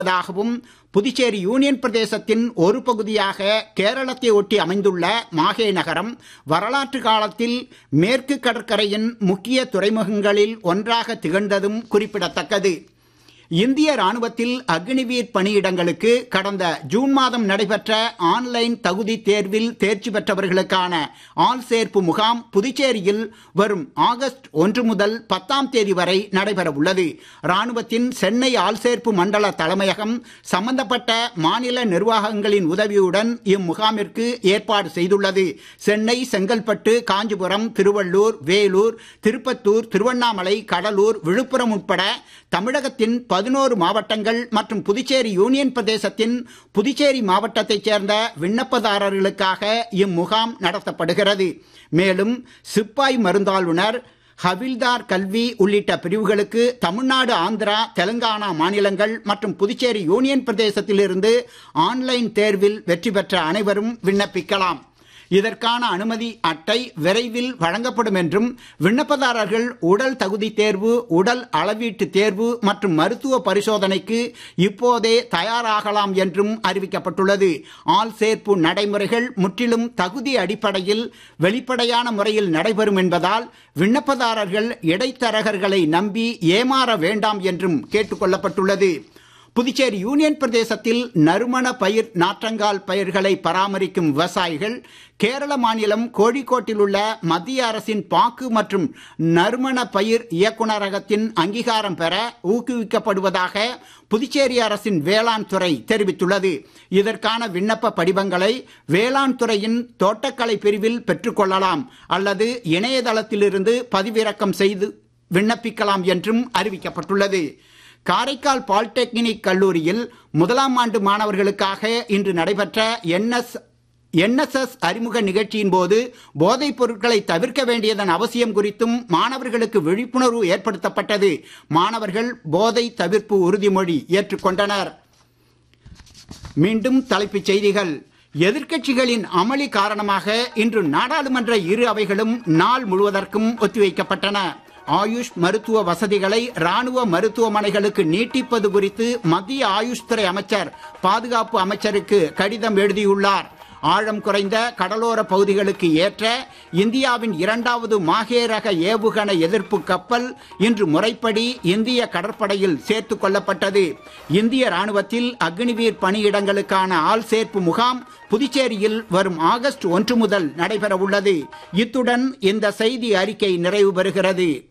உள்ளதாகவும் புதுச்சேரி யூனியன் பிரதேசத்தின் ஒரு பகுதியாக கேரளத்தை ஒட்டி அமைந்துள்ள மாஹே நகரம் வரலாற்று காலத்தில் மேற்கு கடற்கரையின் முக்கிய துறைமுகங்களில் ஒன்றாக திகழ்ந்ததும் குறிப்பிடத்தக்கது இந்திய ராணுவத்தில் அக்னிவீர் பணியிடங்களுக்கு கடந்த ஜூன் மாதம் நடைபெற்ற ஆன்லைன் தகுதி தேர்வில் தேர்ச்சி பெற்றவர்களுக்கான ஆள் சேர்ப்பு முகாம் புதுச்சேரியில் வரும் ஆகஸ்ட் ஒன்று முதல் பத்தாம் தேதி வரை நடைபெற உள்ளது ராணுவத்தின் சென்னை ஆள் சேர்ப்பு மண்டல தலைமையகம் சம்பந்தப்பட்ட மாநில நிர்வாகங்களின் உதவியுடன் இம்முகாமிற்கு ஏற்பாடு செய்துள்ளது சென்னை செங்கல்பட்டு காஞ்சிபுரம் திருவள்ளூர் வேலூர் திருப்பத்தூர் திருவண்ணாமலை கடலூர் விழுப்புரம் உட்பட தமிழகத்தின் பதினோரு மாவட்டங்கள் மற்றும் புதுச்சேரி யூனியன் பிரதேசத்தின் புதுச்சேரி மாவட்டத்தைச் சேர்ந்த விண்ணப்பதாரர்களுக்காக இம்முகாம் நடத்தப்படுகிறது மேலும் சிப்பாய் மருந்தாளுநர் ஹவில்தார் கல்வி உள்ளிட்ட பிரிவுகளுக்கு தமிழ்நாடு ஆந்திரா தெலுங்கானா மாநிலங்கள் மற்றும் புதுச்சேரி யூனியன் பிரதேசத்திலிருந்து ஆன்லைன் தேர்வில் வெற்றி பெற்ற அனைவரும் விண்ணப்பிக்கலாம் இதற்கான அனுமதி அட்டை விரைவில் வழங்கப்படும் என்றும் விண்ணப்பதாரர்கள் உடல் தகுதி தேர்வு உடல் அளவீட்டு தேர்வு மற்றும் மருத்துவ பரிசோதனைக்கு இப்போதே தயாராகலாம் என்றும் அறிவிக்கப்பட்டுள்ளது ஆள் சேர்ப்பு நடைமுறைகள் முற்றிலும் தகுதி அடிப்படையில் வெளிப்படையான முறையில் நடைபெறும் என்பதால் விண்ணப்பதாரர்கள் இடைத்தரகர்களை நம்பி ஏமாற வேண்டாம் என்றும் கேட்டுக் கொள்ளப்பட்டுள்ளது புதுச்சேரி யூனியன் பிரதேசத்தில் நறுமண பயிர் நாற்றங்கால் பயிர்களை பராமரிக்கும் விவசாயிகள் கேரள மாநிலம் கோழிக்கோட்டில் உள்ள மத்திய அரசின் பாக்கு மற்றும் நறுமண பயிர் இயக்குநரகத்தின் அங்கீகாரம் பெற ஊக்குவிக்கப்படுவதாக புதுச்சேரி அரசின் வேளாண் துறை தெரிவித்துள்ளது இதற்கான விண்ணப்ப படிவங்களை வேளாண் துறையின் தோட்டக்கலை பிரிவில் பெற்றுக்கொள்ளலாம் அல்லது இணையதளத்திலிருந்து பதிவிறக்கம் செய்து விண்ணப்பிக்கலாம் என்றும் அறிவிக்கப்பட்டுள்ளது காரைக்கால் பாலிடெக்னிக் கல்லூரியில் முதலாம் ஆண்டு மாணவர்களுக்காக இன்று நடைபெற்ற என்எஸ் என்எஸ்எஸ் அறிமுக நிகழ்ச்சியின் போது போதைப் பொருட்களை தவிர்க்க வேண்டியதன் அவசியம் குறித்தும் மாணவர்களுக்கு விழிப்புணர்வு ஏற்படுத்தப்பட்டது மாணவர்கள் போதை தவிர்ப்பு உறுதிமொழி ஏற்றுக்கொண்டனர் மீண்டும் தலைப்புச் செய்திகள் எதிர்க்கட்சிகளின் அமளி காரணமாக இன்று நாடாளுமன்ற இரு அவைகளும் நாள் முழுவதற்கும் ஒத்திவைக்கப்பட்டன ஆயுஷ் மருத்துவ வசதிகளை ராணுவ மருத்துவமனைகளுக்கு நீட்டிப்பது குறித்து மத்திய ஆயுஷ் துறை அமைச்சர் பாதுகாப்பு அமைச்சருக்கு கடிதம் எழுதியுள்ளார் ஆழம் குறைந்த கடலோர பகுதிகளுக்கு ஏற்ற இந்தியாவின் இரண்டாவது மாஹே ரக ஏவுகணை எதிர்ப்பு கப்பல் இன்று முறைப்படி இந்திய கடற்படையில் சேர்த்துக் கொள்ளப்பட்டது இந்திய ராணுவத்தில் அக்னிவீர் பணியிடங்களுக்கான ஆள் சேர்ப்பு முகாம் புதுச்சேரியில் வரும் ஆகஸ்ட் ஒன்று முதல் நடைபெற உள்ளது இத்துடன் இந்த செய்தி அறிக்கை நிறைவு பெறுகிறது